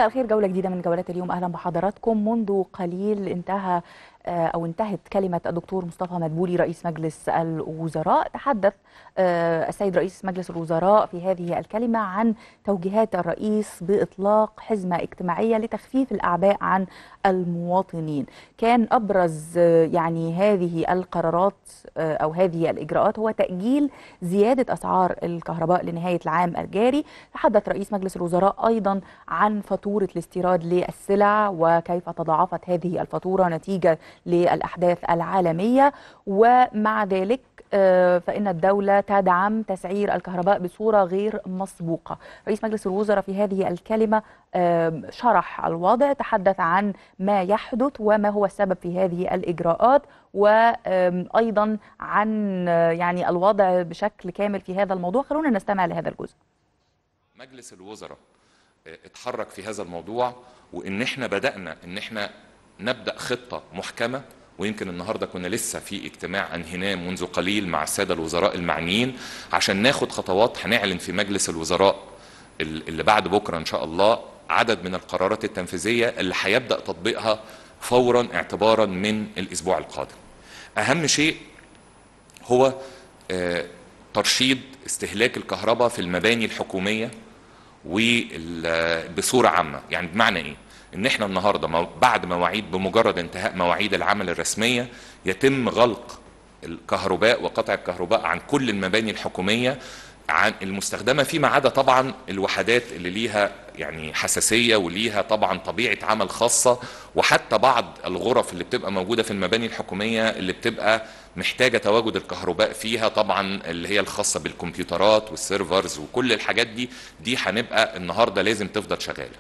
مساء الخير جولة جديدة من جولات اليوم أهلا بحضراتكم منذ قليل انتهى أو انتهت كلمة الدكتور مصطفى مدبولي رئيس مجلس الوزراء تحدث السيد رئيس مجلس الوزراء في هذه الكلمة عن توجيهات الرئيس بإطلاق حزمة اجتماعية لتخفيف الأعباء عن المواطنين كان أبرز يعني هذه القرارات أو هذه الإجراءات هو تأجيل زيادة أسعار الكهرباء لنهاية العام الجاري تحدث رئيس مجلس الوزراء أيضا عن فاتورة الاستيراد للسلع وكيف تضاعفت هذه الفاتورة نتيجة للأحداث العالمية ومع ذلك فإن الدولة تدعم تسعير الكهرباء بصورة غير مسبوقة رئيس مجلس الوزراء في هذه الكلمة شرح الوضع تحدث عن ما يحدث وما هو السبب في هذه الإجراءات وأيضا عن يعني الوضع بشكل كامل في هذا الموضوع خلونا نستمع لهذا الجزء مجلس الوزراء اتحرك في هذا الموضوع وان احنا بدأنا ان احنا نبدأ خطة محكمة ويمكن النهارده كنا لسه في اجتماع انهيناه منذ قليل مع الساده الوزراء المعنيين عشان ناخد خطوات هنعلن في مجلس الوزراء اللي بعد بكره ان شاء الله عدد من القرارات التنفيذيه اللي هيبدا تطبيقها فورا اعتبارا من الاسبوع القادم. اهم شيء هو ترشيد استهلاك الكهرباء في المباني الحكوميه وبصوره عامه، يعني بمعنى ايه؟ ان احنا النهارده بعد مواعيد بمجرد انتهاء مواعيد العمل الرسميه يتم غلق الكهرباء وقطع الكهرباء عن كل المباني الحكوميه عن المستخدمه فيما عدا طبعا الوحدات اللي ليها يعني حساسيه وليها طبعا طبيعه عمل خاصه وحتى بعض الغرف اللي بتبقى موجوده في المباني الحكوميه اللي بتبقى محتاجه تواجد الكهرباء فيها طبعا اللي هي الخاصه بالكمبيوترات والسيرفرز وكل الحاجات دي دي هنبقى النهارده لازم تفضل شغاله.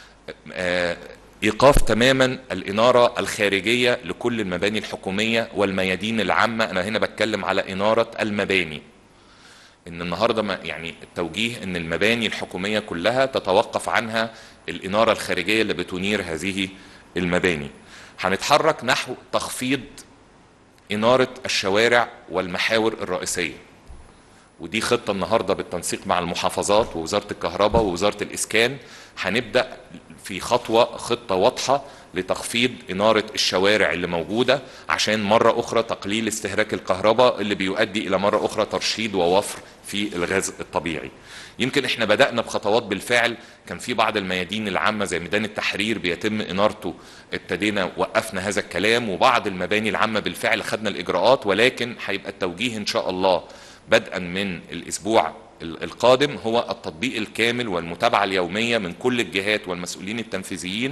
ايقاف تماما الاناره الخارجيه لكل المباني الحكوميه والميادين العامه انا هنا بتكلم على اناره المباني ان النهارده ما يعني التوجيه ان المباني الحكوميه كلها تتوقف عنها الاناره الخارجيه اللي بتنير هذه المباني هنتحرك نحو تخفيض اناره الشوارع والمحاور الرئيسيه ودي خطه النهارده بالتنسيق مع المحافظات ووزاره الكهرباء ووزاره الاسكان هنبدا في خطوه خطه واضحه لتخفيض اناره الشوارع اللي موجوده عشان مره اخرى تقليل استهلاك الكهرباء اللي بيؤدي الى مره اخرى ترشيد ووفر في الغاز الطبيعي. يمكن احنا بدانا بخطوات بالفعل كان في بعض الميادين العامه زي ميدان التحرير بيتم انارته ابتدينا وقفنا هذا الكلام وبعض المباني العامه بالفعل خدنا الاجراءات ولكن هيبقى التوجيه ان شاء الله بدءا من الاسبوع القادم هو التطبيق الكامل والمتابعة اليومية من كل الجهات والمسؤولين التنفيذيين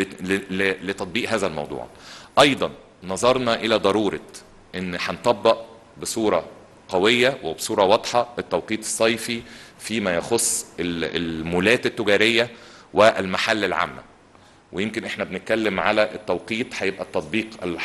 لتطبيق هذا الموضوع أيضا نظرنا إلى ضرورة أن هنطبق بصورة قوية وبصورة واضحة التوقيت الصيفي فيما يخص المولات التجارية والمحل العامة ويمكن احنا بنتكلم على التوقيت هيبقى التطبيق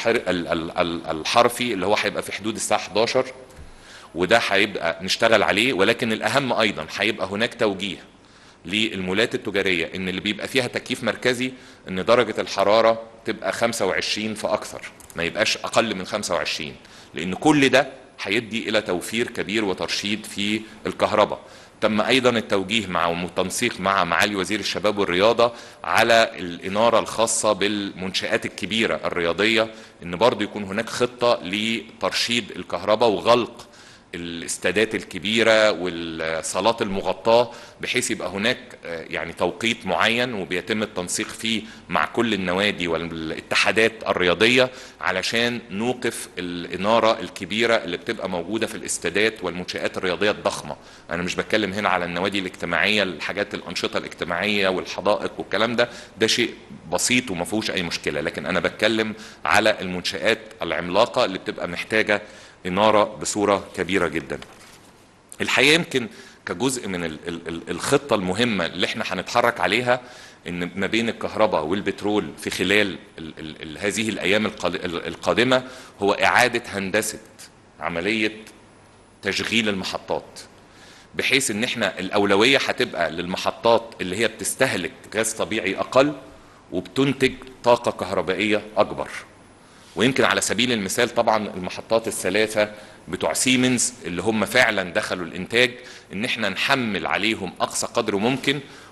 الحرفي اللي هو هيبقى في حدود الساعة 11 وده هيبقى نشتغل عليه ولكن الاهم ايضا هيبقى هناك توجيه للمولات التجاريه ان اللي بيبقى فيها تكييف مركزي ان درجه الحراره تبقى 25 فاكثر ما يبقاش اقل من 25 لان كل ده هيدي الى توفير كبير وترشيد في الكهرباء تم ايضا التوجيه مع تنسيق مع معالي وزير الشباب والرياضه على الاناره الخاصه بالمنشات الكبيره الرياضيه ان برضو يكون هناك خطه لترشيد الكهرباء وغلق الاستادات الكبيرة والصالات المغطاة بحيث يبقى هناك يعني توقيت معين وبيتم التنسيق فيه مع كل النوادي والاتحادات الرياضية علشان نوقف الإنارة الكبيرة اللي بتبقى موجودة في الاستادات والمنشآت الرياضية الضخمة أنا مش بتكلم هنا على النوادي الاجتماعية الحاجات الأنشطة الاجتماعية والحدائق والكلام ده ده شيء بسيط وما فيهوش أي مشكلة لكن أنا بتكلم على المنشآت العملاقة اللي بتبقى محتاجة إنارة بصورة كبيرة جدا الحقيقة يمكن كجزء من الخطة المهمة اللي احنا هنتحرك عليها ان ما بين الكهرباء والبترول في خلال ال ال ال هذه الايام القادمة هو اعادة هندسة عملية تشغيل المحطات بحيث ان احنا الاولوية هتبقى للمحطات اللي هي بتستهلك غاز طبيعي اقل وبتنتج طاقة كهربائية اكبر ويمكن على سبيل المثال طبعا المحطات الثلاثة بتوع سيمنز اللي هم فعلا دخلوا الانتاج ان احنا نحمل عليهم اقصى قدر ممكن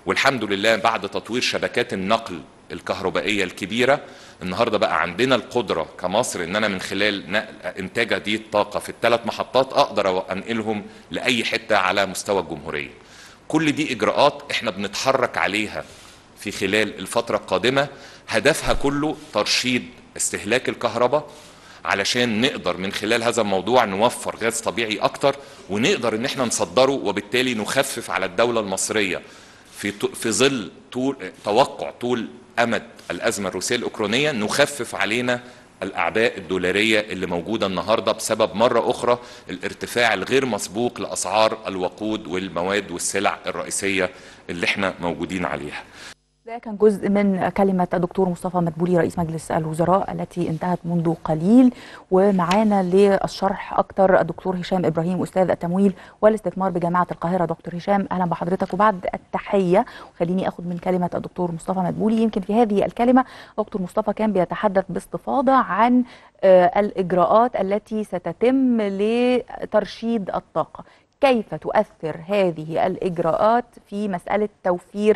والحمد لله بعد تطوير شبكات النقل الكهربائيه الكبيره النهارده بقى عندنا القدره كمصر ان انا من خلال نقل انتاج هذه الطاقه في الثلاث محطات اقدر انقلهم لاي حته على مستوى الجمهوريه. كل دي اجراءات احنا بنتحرك عليها في خلال الفتره القادمه هدفها كله ترشيد استهلاك الكهرباء علشان نقدر من خلال هذا الموضوع نوفر غاز طبيعي اكتر ونقدر ان احنا نصدره وبالتالي نخفف على الدوله المصريه في في ظل طول توقع طول امد الازمه الروسيه الاوكرانيه نخفف علينا الاعباء الدولاريه اللي موجوده النهارده بسبب مره اخرى الارتفاع الغير مسبوق لاسعار الوقود والمواد والسلع الرئيسيه اللي احنا موجودين عليها. ده كان جزء من كلمة الدكتور مصطفى مدبولي رئيس مجلس الوزراء التي انتهت منذ قليل ومعانا للشرح أكتر الدكتور هشام إبراهيم أستاذ التمويل والاستثمار بجامعة القاهرة دكتور هشام أهلا بحضرتك وبعد التحية خليني أخذ من كلمة الدكتور مصطفى مدبولي يمكن في هذه الكلمة دكتور مصطفى كان بيتحدث باستفاضة عن الإجراءات التي ستتم لترشيد الطاقة كيف تؤثر هذه الإجراءات في مسألة توفير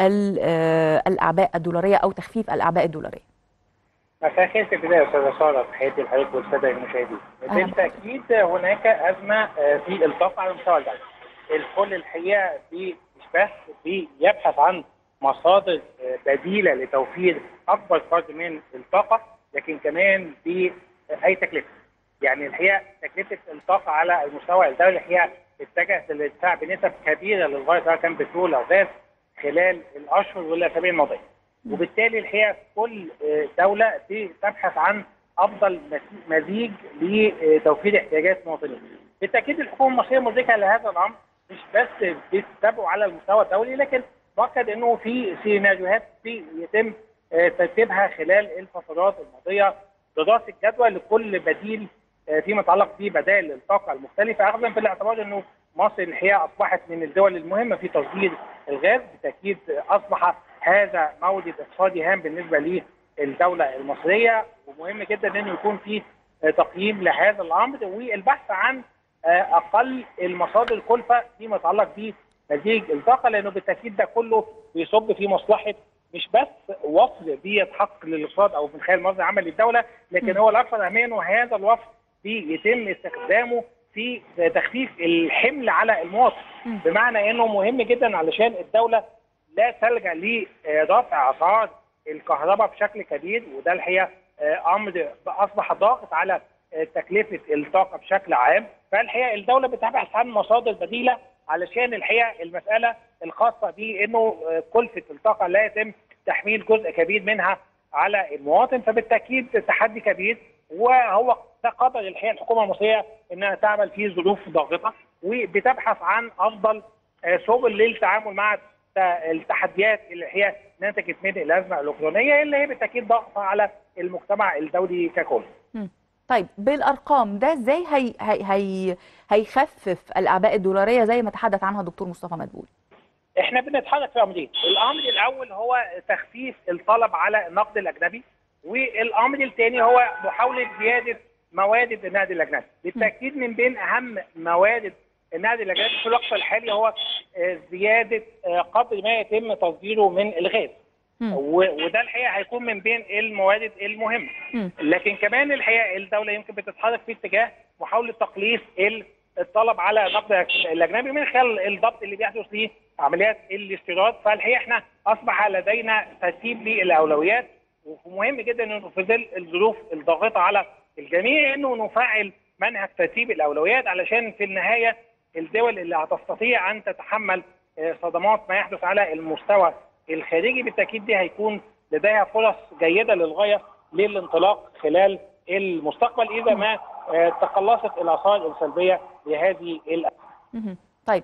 الأعباء الدولارية أو تخفيف الأعباء الدولارية مساء الخير في البدايه استاذه ساره تحياتي لحضرتك والساده المشاهدين. بالتاكيد هناك ازمه في الطاقه على مستوى الدوله. الكل الحقيقه مش بس بيبحث عن مصادر بديله لتوفير اكبر قدر من الطاقه لكن كمان باي تكلفه. يعني الحقيقه تكلفه الطاقه على المستوى الدولي الحقيقه اتجهت للارتفاع بنسب كبيره للغايه سواء كان بترول او غاز خلال الاشهر والاسابيع الماضيه. وبالتالي الحقيقه كل دوله تبحث عن افضل مزيج لتوفير احتياجات المواطنين. بالتاكيد الحكومه المصريه مدركه لهذا الامر مش بس بتتابعه على المستوى الدولي لكن مؤكد انه في سيناريوهات يتم ترتيبها خلال الفترات الماضيه دراسه جدوى لكل بديل فيما يتعلق ببدائل الطاقه المختلفه اخذا في الاعتبار انه مصر الحقيقه اصبحت من الدول المهمه في تصدير الغاز بالتاكيد اصبح هذا مورد اقتصادي هام بالنسبه للدوله المصريه ومهم جدا انه يكون في تقييم لهذا الامر والبحث عن اقل المصادر الكلفه فيما يتعلق بمزيج الطاقه لانه بالتاكيد ده كله بيصب في مصلحه مش بس وفر بيتحقق للاقتصاد او من خلال مصدر عمل للدوله لكن هو الاكثر اهميه انه هذا الوفر يتم استخدامه في تخفيف الحمل على المواطن بمعنى انه مهم جدا علشان الدوله لا تلجا لرفع اسعار الكهرباء بشكل كبير وده الحقيقه امر اصبح ضاغط على تكلفه الطاقه بشكل عام فالحقيقه الدوله بتبحث عن مصادر بديله علشان الحقيقه المساله الخاصه بانه كلفه الطاقه لا يتم تحميل جزء كبير منها على المواطن فبالتاكيد تحدي كبير وهو ده قدر الحقيقه الحكومه المصريه انها تعمل في ظروف ضاغطه وبتبحث عن افضل سبل للتعامل مع التحديات اللي هي نتجت من الازمه الاوكرانيه اللي هي بالتاكيد ضغطه على المجتمع الدولي ككل. طيب بالارقام ده ازاي هي هي هي هيخفف الاعباء الدولاريه زي ما تحدث عنها الدكتور مصطفى مدبولي؟ احنا بنتحرك في امرين، الامر الاول هو تخفيف الطلب على النقد الاجنبي والامر الثاني هو محاوله زياده موارد النقد الاجنبي، بالتاكيد من بين اهم موارد النقد الاجنبي في الوقت الحالي هو زياده قدر ما يتم تصديره من الغاز. وده الحقيقه هيكون من بين الموارد المهمه. لكن كمان الحقيقه الدوله يمكن بتتحرك في اتجاه محاوله تقليص الطلب على النقد الاجنبي من خلال الضبط اللي بيحدث ليه عمليات الاستيراد فالحقيقه احنا اصبح لدينا ترتيب للاولويات ومهم جدا انه في ظل الظروف الضاغطه على الجميع انه نفعل منهج ترتيب الاولويات علشان في النهايه الدول اللي هتستطيع ان تتحمل صدمات ما يحدث على المستوى الخارجي بالتاكيد دي هيكون لديها فرص جيده للغايه للانطلاق خلال المستقبل اذا ما تقلصت الاثار السلبيه لهذه الازمه. طيب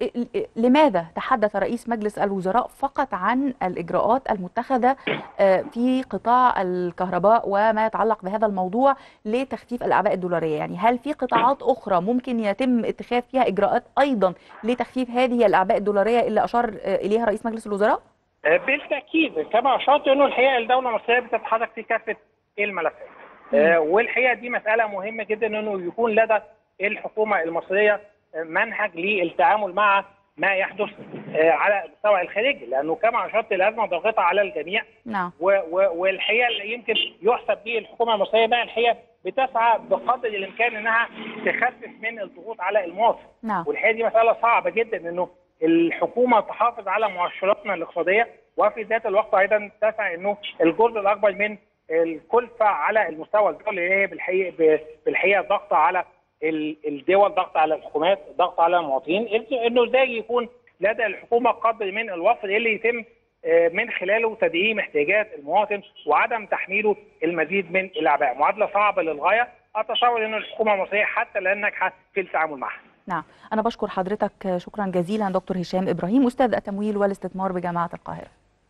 لماذا تحدث رئيس مجلس الوزراء فقط عن الاجراءات المتخذه في قطاع الكهرباء وما يتعلق بهذا الموضوع لتخفيف الاعباء الدولاريه يعني هل في قطاعات اخرى ممكن يتم اتخاذ فيها اجراءات ايضا لتخفيف هذه الاعباء الدولاريه اللي اشار اليها رئيس مجلس الوزراء بالتاكيد كما اشرت انه الحقيقه الدوله المصريه بتتحرك في كافه الملفات والحقيقه دي مساله مهمه جدا انه يكون لدى الحكومه المصريه منهج للتعامل مع ما يحدث آه، على المستوى الخارجي لانه كما اشرت الازمه ضاغطه على الجميع نعم و- و- والحقيقه اللي يمكن يحسب به الحكومه المصريه بقى الحقيقه بتسعى بقدر الامكان انها تخفف من الضغوط على المواطن نعم والحقيقه دي مساله صعبه جدا انه الحكومه تحافظ على مؤشراتنا الاقتصاديه وفي ذات الوقت ايضا تسعى انه الجزء الاكبر من الكلفه على المستوى الدولي اللي هي بالحقيقه بالحقيقه ضغط على ال- الدول ضغط على الحكومات ضغط على المواطنين انه ازاي يكون لدى الحكومه قدر من الوفر اللي يتم آه، من خلاله تدعيم احتياجات المواطن وعدم تحميله المزيد من الاعباء معادله صعبه للغايه اتصور ان الحكومه المصريه حتى الان ناجحه في التعامل معها نعم أنا بشكر حضرتك شكرا جزيلا دكتور هشام إبراهيم أستاذ التمويل والاستثمار بجامعة القاهرة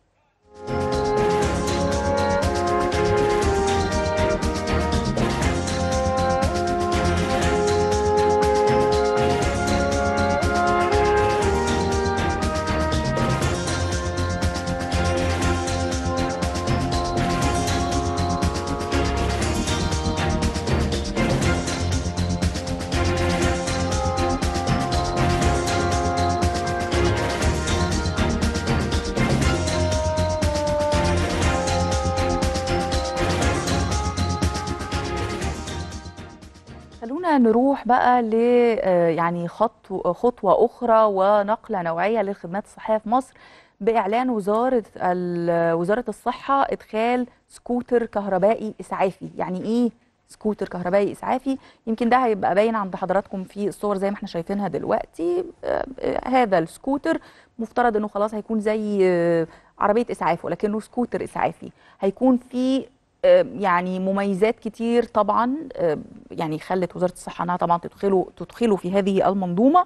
خلونا نروح بقى ل آه، يعني خطو خطوة أخرى ونقلة نوعية للخدمات الصحية في مصر بإعلان وزارة ال- وزارة الصحة إدخال سكوتر كهربائي إسعافي يعني إيه سكوتر كهربائي إسعافي يمكن ده هيبقى باين عند حضراتكم في الصور زي ما احنا شايفينها دلوقتي آه، آه، هذا السكوتر مفترض انه خلاص هيكون زي آه، عربية إسعاف ولكنه سكوتر إسعافي هيكون في آه، يعني مميزات كتير طبعا آه، يعني خلت وزاره الصحه انها طبعا تدخله تدخله في هذه المنظومه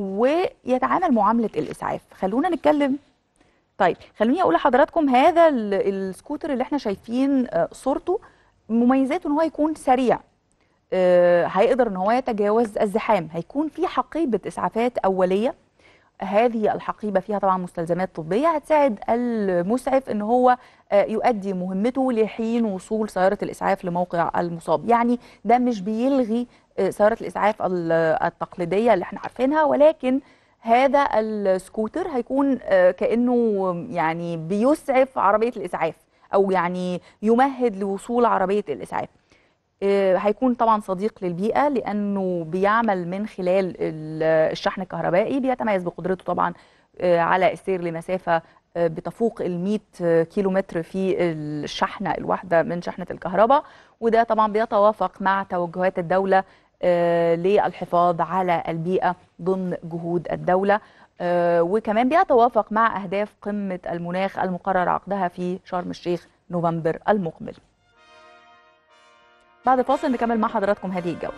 ويتعامل معامله الاسعاف خلونا نتكلم طيب خلوني اقول لحضراتكم هذا ال- السكوتر اللي احنا شايفين آه، صورته مميزاته ان هو يكون سريع آه، هيقدر ان هو يتجاوز الزحام هيكون في حقيبه اسعافات اوليه هذه الحقيبه فيها طبعا مستلزمات طبيه هتساعد المسعف ان هو آه، يؤدي مهمته لحين وصول سياره الاسعاف لموقع المصاب يعني ده مش بيلغي آه، سياره الاسعاف ال- التقليديه اللي احنا عارفينها ولكن هذا السكوتر هيكون آه، كانه يعني بيسعف عربيه الاسعاف او يعني يمهد لوصول عربيه الاسعاف آه، هيكون طبعا صديق للبيئة لأنه بيعمل من خلال ال- الشحن الكهربائي بيتميز بقدرته طبعا آه، على السير لمسافة آه، بتفوق ال 100 كيلو متر في الشحنة الواحدة من شحنة الكهرباء وده طبعا بيتوافق مع توجهات الدولة آه، للحفاظ على البيئة ضمن جهود الدولة آه، وكمان بيتوافق مع أهداف قمة المناخ المقرر عقدها في شرم الشيخ نوفمبر المقبل بعد الفاصل نكمل مع حضراتكم هذه الجولة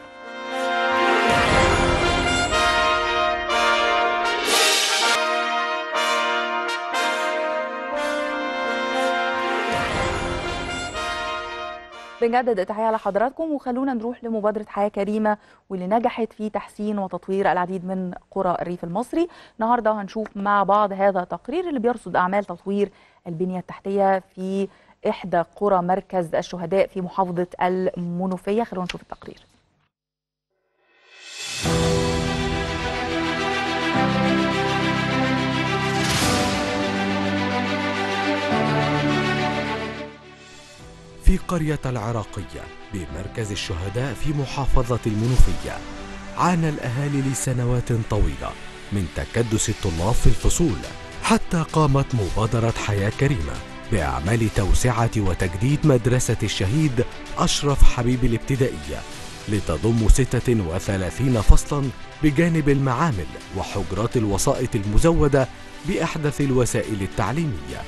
بنجدد التحية لحضراتكم وخلونا نروح لمبادرة حياة كريمة واللي نجحت في تحسين وتطوير العديد من قرى الريف المصري النهاردة هنشوف مع بعض هذا التقرير اللي بيرصد أعمال تطوير البنية التحتية في إحدى قرى مركز الشهداء في محافظة المنوفية خلونا نشوف التقرير في قرية العراقية بمركز الشهداء في محافظة المنوفية عانى الأهالي لسنوات طويلة من تكدس الطلاب في الفصول حتى قامت مبادرة حياة كريمة بأعمال توسعة وتجديد مدرسة الشهيد أشرف حبيب الابتدائية لتضم 36 فصلا بجانب المعامل وحجرات الوسائط المزودة بأحدث الوسائل التعليمية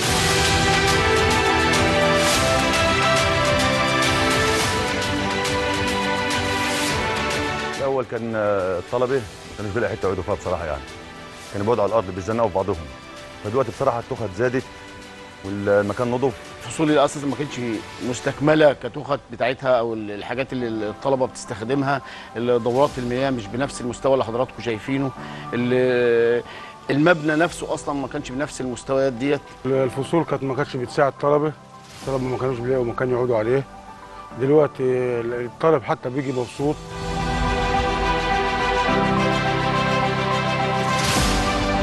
الاول كان آه، الطلبه ما كانوش بيلاقي حته يقعدوا فيها بصراحه يعني كانوا بيقعدوا على الارض بيتزنقوا في بعضهم فدلوقتي بصراحه التخت زادت والمكان نضف الفصول اللي اساسا ما كانتش مستكمله كتوخت بتاعتها او الحاجات اللي الطلبه بتستخدمها دورات المياه مش بنفس المستوى اللي حضراتكم شايفينه ال- المبنى نفسه اصلا ما كانش بنفس المستويات ديت الفصول كانت ما كانتش بتساعد الطلبه الطلبه ما كانوش بيلاقوا مكان يقعدوا عليه دلوقتي الطالب حتى بيجي مبسوط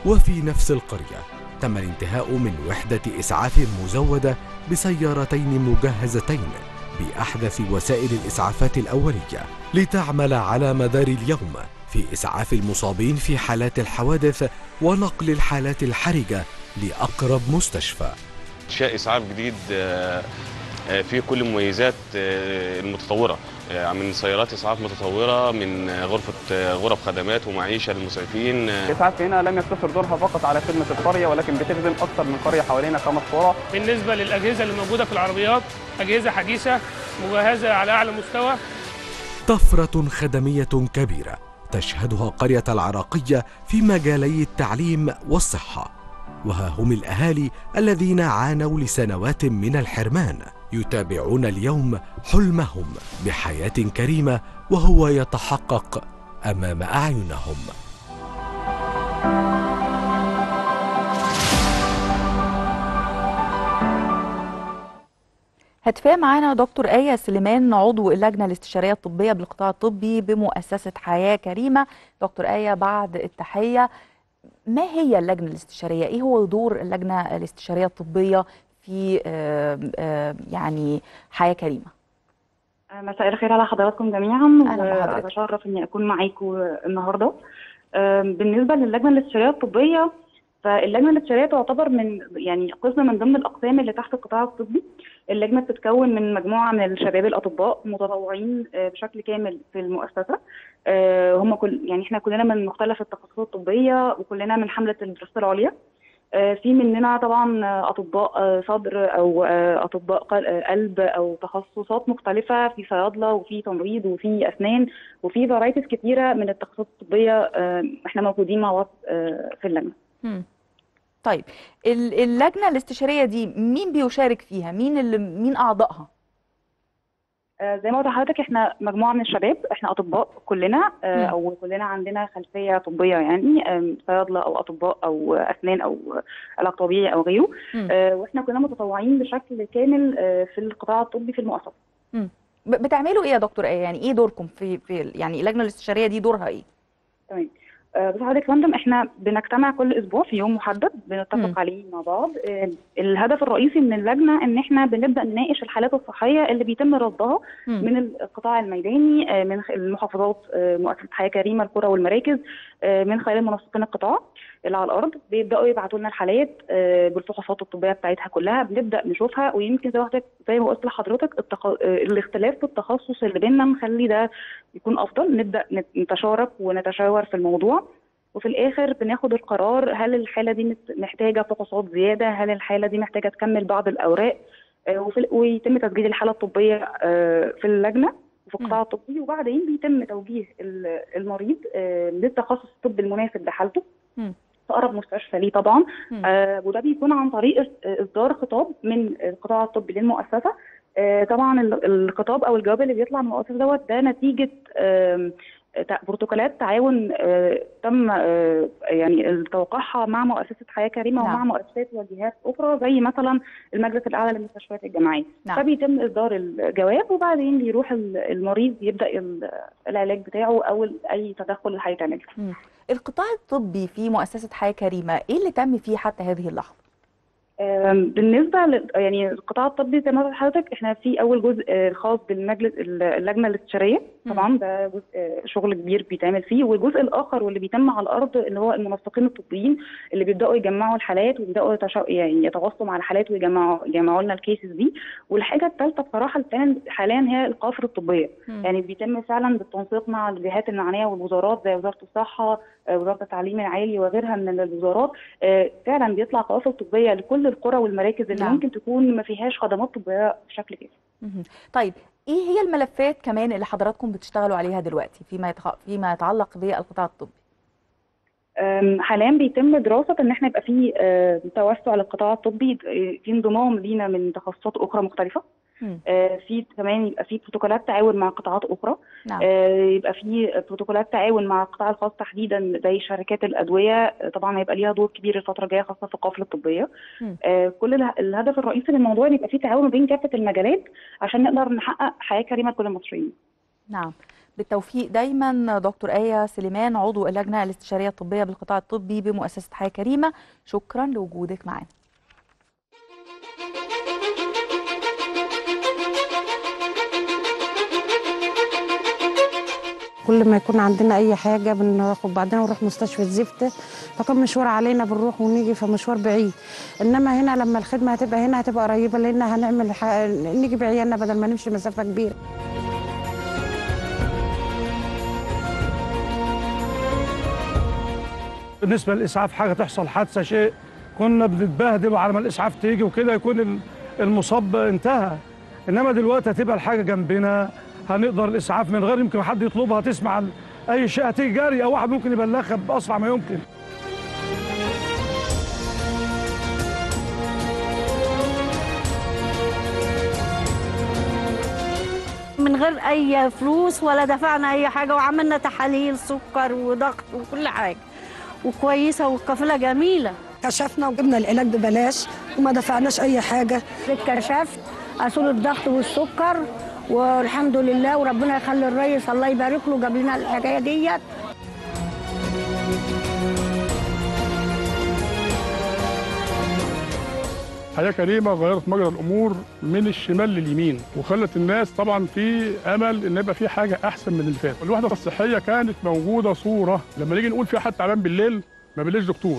وفي نفس القرية تم الانتهاء من وحدة إسعاف مزودة بسيارتين مجهزتين بأحدث وسائل الإسعافات الأولية لتعمل على مدار اليوم في إسعاف المصابين في حالات الحوادث ونقل الحالات الحرجة لأقرب مستشفى انشاء اسعاف جديد آه، آه، فيه كل المميزات آه، المتطوره آه، من سيارات اسعاف متطوره من آه، غرفه آه، غرف خدمات ومعيشه للمسعفين آه، الإسعاف هنا لم يقتصر دورها فقط على خدمة القرية ولكن بتخدم أكثر من قرية حوالينا خمس قرى بالنسبة للأجهزة اللي موجودة في العربيات أجهزة حديثة مجهزة على أعلى مستوى طفرة خدمية كبيرة تشهدها قرية العراقية في مجالي التعليم والصحة وها هم الأهالي الذين عانوا لسنوات من الحرمان يتابعون اليوم حلمهم بحياة كريمة وهو يتحقق أمام أعينهم هتفاهم معانا دكتور آية سليمان عضو اللجنة الاستشارية الطبية بالقطاع الطبي بمؤسسة حياة كريمة دكتور آية بعد التحية ما هي اللجنة الاستشارية؟ إيه هو دور اللجنة الاستشارية الطبية في آه، آه، يعني حياة كريمة؟ مساء الخير على حضراتكم جميعا أهلا بحضرتك. وأتشرف إني أكون معاكم النهاردة آم، بالنسبة للجنة الاستشارية الطبية فاللجنة الاستشارية تعتبر من يعني قسم من ضمن الأقسام اللي تحت القطاع الطبي اللجنة بتتكون من مجموعة من الشباب الأطباء متطوعين آه، بشكل كامل في المؤسسة آه، هم كل يعني احنا كلنا من مختلف التخصصات الطبية وكلنا من حملة الدراسة العليا آه، في مننا طبعا آه، اطباء آه، صدر او آه، اطباء قل- آه، قلب او تخصصات مختلفه في صيادله وفي تمريض وفي اسنان وفي فرايتيز كتيره من التخصصات الطبيه آه، احنا موجودين مع بعض آه، في اللجنه مم. طيب ال- اللجنة الاستشارية دي مين بيشارك فيها؟ مين اللي مين أعضائها؟ آه، زي ما قلت لحضرتك احنا مجموعه من الشباب احنا اطباء كلنا آه، مم. او كلنا عندنا خلفيه طبيه يعني آم، صيادله او اطباء او اسنان او علاج طبيعي او غيره مم. آه، واحنا كلنا متطوعين بشكل كامل آه، في القطاع الطبي في المؤسسه ب- بتعملوا إيه يا دكتور آية؟ يعني إيه دوركم في في يعني اللجنة الاستشارية دي دورها إيه؟ تمام آه، بص حضرتك يا فندم احنا بنجتمع كل اسبوع في يوم محدد بنتفق مم. عليه مع بعض آه، الهدف الرئيسي من اللجنه ان احنا بنبدا نناقش الحالات الصحيه اللي بيتم رصدها مم. من القطاع الميداني آه، من خ- المحافظات آه، مؤسسه حياه كريمه القرى والمراكز آه، من خلال منسقين القطاع اللي على الارض بيبداوا يبعتوا لنا الحالات آه، بالفحوصات الطبيه بتاعتها كلها بنبدا نشوفها ويمكن زي ما حضرتك زي ما قلت لحضرتك التخ... آه، الاختلاف في التخصص اللي بيننا مخلي ده يكون افضل نبدا نت- نتشارك ونتشاور في الموضوع وفي الاخر بناخد القرار هل الحاله دي مت- محتاجه فحوصات زياده هل الحاله دي محتاجه تكمل بعض الاوراق آه، وفي ال- ويتم تسجيل الحاله الطبيه آه، في اللجنه وفي القطاع الطبي وبعدين بيتم توجيه ال- المريض آه، للتخصص الطبي المناسب لحالته مم. في اقرب مستشفى ليه طبعا مم. آه وده بيكون عن طريق إص- اصدار خطاب من القطاع الطبي للمؤسسه آه طبعا ال- الخطاب او الجواب اللي بيطلع من المؤسسه دوت ده نتيجه آم، تع- بروتوكولات تعاون آه تم آه يعني توقيعها مع مؤسسه حياه كريمه نعم. ومع مؤسسات وجهات اخرى زي مثلا المجلس الاعلى للمستشفيات الجامعيه نعم. فبيتم اصدار الجواب وبعدين بيروح ال- المريض يبدا ال- العلاج بتاعه او ال- اي تدخل اللي هيتعمل القطاع الطبي في مؤسسة حياة كريمة إيه اللي تم فيه حتى هذه اللحظة؟ آم، بالنسبه لل... يعني القطاع الطبي زي ما قلت لحضرتك احنا في اول جزء آه، خاص بالمجلس اللجنه الاستشاريه طبعا ده جزء آه، شغل كبير بيتعمل فيه والجزء الاخر واللي بيتم على الارض اللي هو المنسقين الطبيين اللي بيبداوا يجمعوا الحالات ويبداوا يتشا... يعني يتواصلوا مع الحالات ويجمعوا يجمعوا لنا الكيسز دي والحاجه الثالثه بصراحه الفعلا حاليا هي القوافل الطبيه مم. يعني بيتم فعلا بالتنسيق مع الجهات المعنيه والوزارات زي وزاره الصحه آه، وزاره التعليم العالي وغيرها من الوزارات آه، فعلا بيطلع قوافل طبيه لكل القرى والمراكز اللي نعم. ممكن تكون ما فيهاش خدمات طبيه بشكل كافي مهم. طيب ايه هي الملفات كمان اللي حضراتكم بتشتغلوا عليها دلوقتي فيما يتخ... فيما يتعلق بالقطاع الطبي أم، حاليا بيتم دراسة إن إحنا يبقى في آه، توسع للقطاع الطبي آه، في انضمام لينا من تخصصات أخرى مختلفة مم. آه، في كمان يبقى في بروتوكولات تعاون مع قطاعات أخرى نعم آه، يبقى في بروتوكولات تعاون مع القطاع الخاص تحديدا زي شركات الأدوية آه، طبعا هيبقى ليها دور كبير الفترة الجاية خاصة في القافلة الطبية مم. آه، كل اله- الهدف الرئيسي للموضوع إن يبقى في تعاون بين كافة المجالات عشان نقدر نحقق حياة كريمة لكل المصريين نعم بالتوفيق دايما دكتور آية سليمان عضو اللجنة الاستشارية الطبية بالقطاع الطبي بمؤسسة حياة كريمة شكرا لوجودك معنا كل ما يكون عندنا اي حاجه بناخد بعدين نروح مستشفى الزفت فكان مشوار علينا بنروح ونيجي فمشوار بعيد انما هنا لما الخدمه هتبقى هنا هتبقى قريبه لان هنعمل ح... نيجي بعيالنا بدل ما نمشي مسافه كبيره بالنسبه للاسعاف حاجه تحصل حادثه شيء كنا بنتبهدل على ما الاسعاف تيجي وكده يكون ال- المصاب انتهى انما دلوقتي هتبقى الحاجه جنبنا هنقدر الاسعاف من غير يمكن حد يطلبها تسمع ال- اي شيء هتيجي جري او واحد ممكن يبلغها باسرع ما يمكن من غير اي فلوس ولا دفعنا اي حاجه وعملنا تحاليل سكر وضغط وكل حاجه وكويسه والقافله جميله كشفنا وجبنا العلاج ببلاش وما دفعناش اي حاجه اتكشفت اصول الضغط والسكر والحمد لله وربنا يخلي الريس الله يبارك له جاب لنا الحكايه ديت حياة كريمة غيرت مجرى الأمور من الشمال لليمين وخلت الناس طبعا في أمل إن يبقى في حاجة أحسن من اللي فات. الوحدة الصحية كانت موجودة صورة لما نيجي نقول في حد تعبان بالليل ما بنلاقيش دكتور.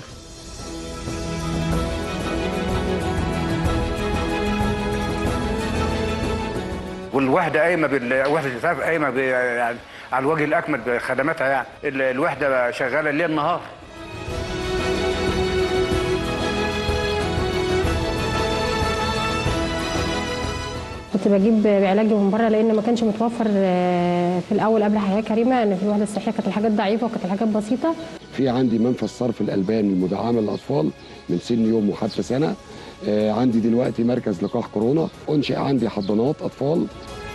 والوحده قايمه بال... وحده الاسعاف قايمه ب... يعني على الوجه الاكمل بخدماتها يعني ال- الوحده شغاله ليل نهار كنت بجيب علاجي من بره لان ما كانش متوفر آه، في الاول قبل حياه كريمه ان في الوحده الصحيه كانت الحاجات ضعيفه وكانت الحاجات بسيطه في عندي منفذ صرف الالبان المدعمه للاطفال من سن يوم وحتى سنه آه، عندي دلوقتي مركز لقاح كورونا انشئ عندي حضانات اطفال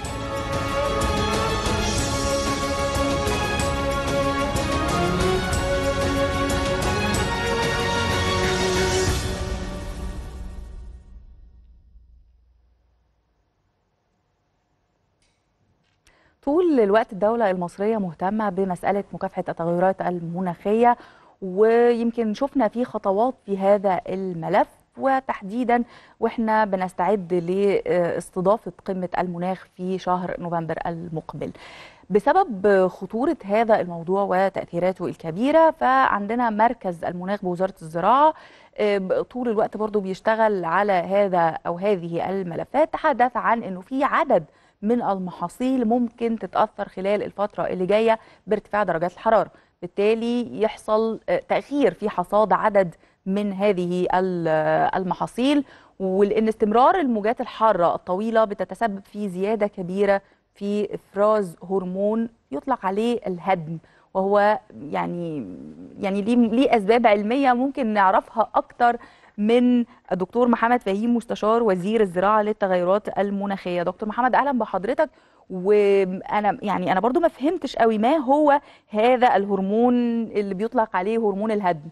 طول الوقت الدولة المصرية مهتمة بمسألة مكافحة التغيرات المناخية ويمكن شفنا في خطوات في هذا الملف وتحديدا واحنا بنستعد لاستضافة قمة المناخ في شهر نوفمبر المقبل بسبب خطورة هذا الموضوع وتأثيراته الكبيرة فعندنا مركز المناخ بوزارة الزراعة آه، طول الوقت برضو بيشتغل على هذا أو هذه الملفات تحدث عن أنه في عدد من المحاصيل ممكن تتأثر خلال الفترة اللي جاية بارتفاع درجات الحرارة بالتالي يحصل آه، تأخير في حصاد عدد من هذه ال- آه، المحاصيل ولأن استمرار الموجات الحارة الطويلة بتتسبب في زيادة كبيرة في إفراز هرمون يطلق عليه الهدم وهو يعني يعني ليه ليه أسباب علمية ممكن نعرفها أكتر من الدكتور محمد فهيم مستشار وزير الزراعة للتغيرات المناخية دكتور محمد أهلا بحضرتك وأنا يعني أنا برضو ما فهمتش قوي ما هو هذا الهرمون اللي بيطلق عليه هرمون الهدم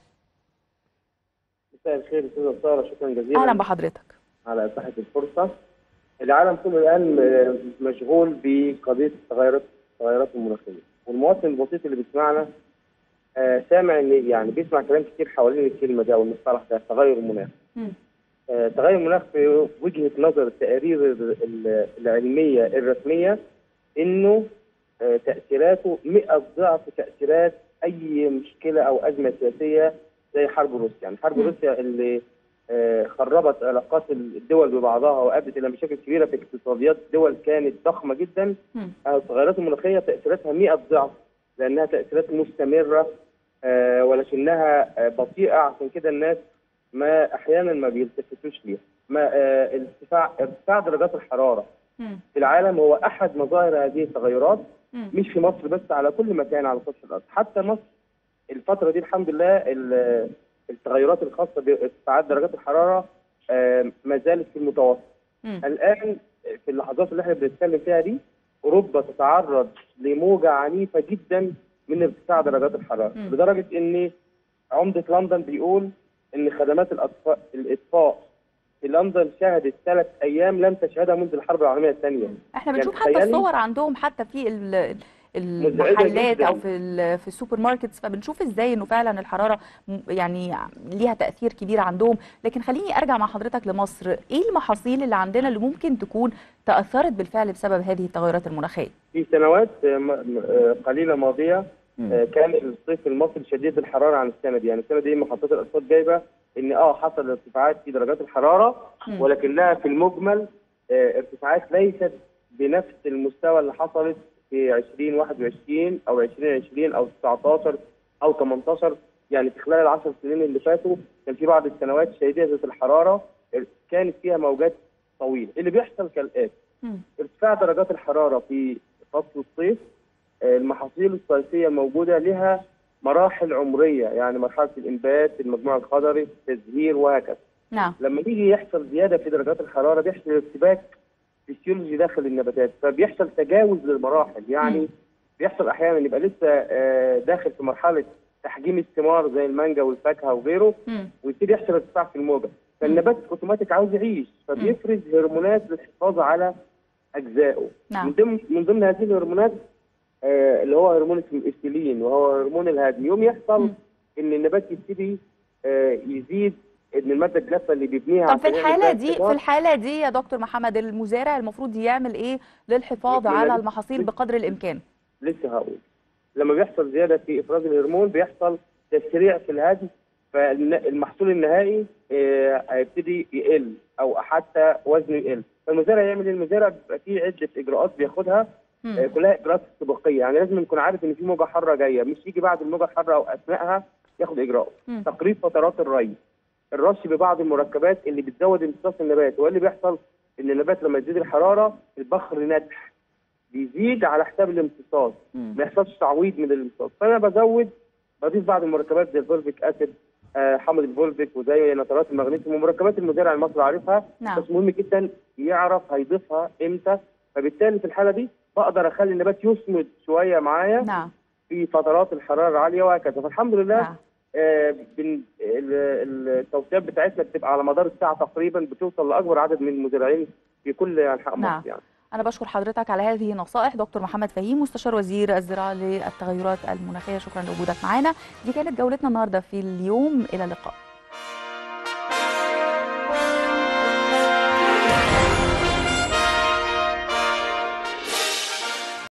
مساء الخير استاذه ساره شكرا جزيلا أهلا بحضرتك على اتاحه الفرصه العالم كله الان آه، مشغول بقضيه التغيرات التغيرات المناخيه والمواطن البسيط اللي بيسمعنا آه، سامع ان يعني بيسمع كلام كتير حوالين الكلمه دي او المصطلح ده تغير المناخ آه، تغير المناخ في وجهه نظر التقارير ال- ال- العلميه الرسميه انه آه، تاثيراته 100 ضعف تاثيرات اي مشكله او ازمه سياسيه زي حرب روسيا، يعني حرب روسيا اللي آه، خربت علاقات الدول ببعضها وادت الى مشاكل كبيره في اقتصاديات دول كانت ضخمه جدا آه، التغيرات المناخيه تاثيراتها 100 ضعف لانها تاثيرات مستمره آه، ولكنها آه، بطيئه عشان كده الناس ما احيانا ما بيلتفتوش ليها ما آه، ارتفاع ارتفاع درجات الحراره في العالم هو احد مظاهر هذه التغيرات مش في مصر بس على كل مكان على سطح الارض حتى مصر الفتره دي الحمد لله ال- التغيرات الخاصه بارتفاعات درجات الحراره آه، ما زالت في المتوسط الان في اللحظات اللي احنا بنتكلم فيها دي اوروبا تتعرض لموجه عنيفه جدا من ارتفاع درجات الحراره مم. لدرجه ان عمده لندن بيقول ان خدمات الاطفاء الاطفاء في لندن شهدت ثلاث ايام لم تشهدها منذ الحرب العالميه الثانيه احنا بنشوف حتى الصور عندهم حتى في ال- المحلات جداً. او في ال- في السوبر ماركتس فبنشوف ازاي انه فعلا الحراره م- يعني ليها تاثير كبير عندهم لكن خليني ارجع مع حضرتك لمصر ايه المحاصيل اللي عندنا اللي ممكن تكون تاثرت بالفعل بسبب هذه التغيرات المناخيه في سنوات آه، م- م- آه، قليله ماضيه آه، كان الصيف المصري شديد الحراره عن السنه دي يعني السنه دي محطات الارصاد جايبه ان اه حصل ارتفاعات في درجات الحراره مم. ولكنها في المجمل آه، ارتفاعات ليست بنفس المستوى اللي حصلت في 2021 او 2020 او 19 او 18 يعني في خلال العشر سنين اللي فاتوا كان في بعض السنوات شديده الحراره كانت فيها موجات طويله اللي بيحصل كالاتي ارتفاع درجات الحراره في فصل الصيف آه، المحاصيل الصيفيه الموجوده لها مراحل عمريه يعني مرحله الانبات المجموع الخضري التزهير وهكذا نعم لما يجي يحصل زياده في درجات الحراره بيحصل ارتباك فسيولوجي داخل النباتات فبيحصل تجاوز للمراحل يعني بيحصل احيانا يبقى لسه آه، داخل في مرحله تحجيم الثمار زي المانجا والفاكهه وغيره ويبتدي يحصل ارتفاع في الموجه فالنبات اوتوماتيك عاوز يعيش فبيفرز هرمونات للحفاظ على اجزائه نعم. من ضمن من ضمن هذه الهرمونات آه، اللي هو هرمون اسمه الاستيلين وهو هرمون الهضم يوم يحصل ان النبات يبتدي آه، يزيد ان الماده الجافه اللي بيبنيها طب في عشان يعمل الحاله بيها دي الثمار في الحاله دي يا دكتور محمد المزارع المفروض يعمل ايه للحفاظ يعمل على إيه؟ المحاصيل بقدر الامكان لسه هقول لما بيحصل زياده في افراز الهرمون بيحصل تسريع في الهضم فالمحصول النهائي آه، هيبتدي يقل او حتى وزنه يقل فالمزارع يعمل ايه المزارع بيبقى فيه عده اجراءات بياخدها آه، كلها اجراءات استباقيه يعني لازم يكون عارف ان في موجه حاره جايه مش يجي بعد الموجه الحاره او اثناءها ياخد اجراء مم. تقريب فترات الري الرش ببعض المركبات اللي بتزود امتصاص النبات واللي بيحصل ان النبات لما تزيد الحراره البخر نتح بيزيد على حساب الامتصاص ما يحصلش تعويض من الامتصاص فانا بزود بضيف بعض المركبات زي الفولفيك اسيد آه، حمض الفولفيك وزي نترات المغنيسيوم ومركبات المزارع المصري عارفها نعم. بس مهم جدا يعرف هيضيفها امتى فبالتالي في الحاله دي بقدر اخلي النبات يصمد شويه معايا نعم في فترات الحراره العاليه وهكذا فالحمد لله نعم. آه بن- ال- ال- التوصيات بتاعتنا بتبقى على مدار الساعه تقريبا بتوصل لاكبر عدد من المزارعين في كل انحاء نعم. مصر يعني أنا بشكر حضرتك على هذه النصائح دكتور محمد فهيم مستشار وزير الزراعة للتغيرات المناخية شكرا لوجودك معنا دي كانت جولتنا النهاردة في اليوم إلى اللقاء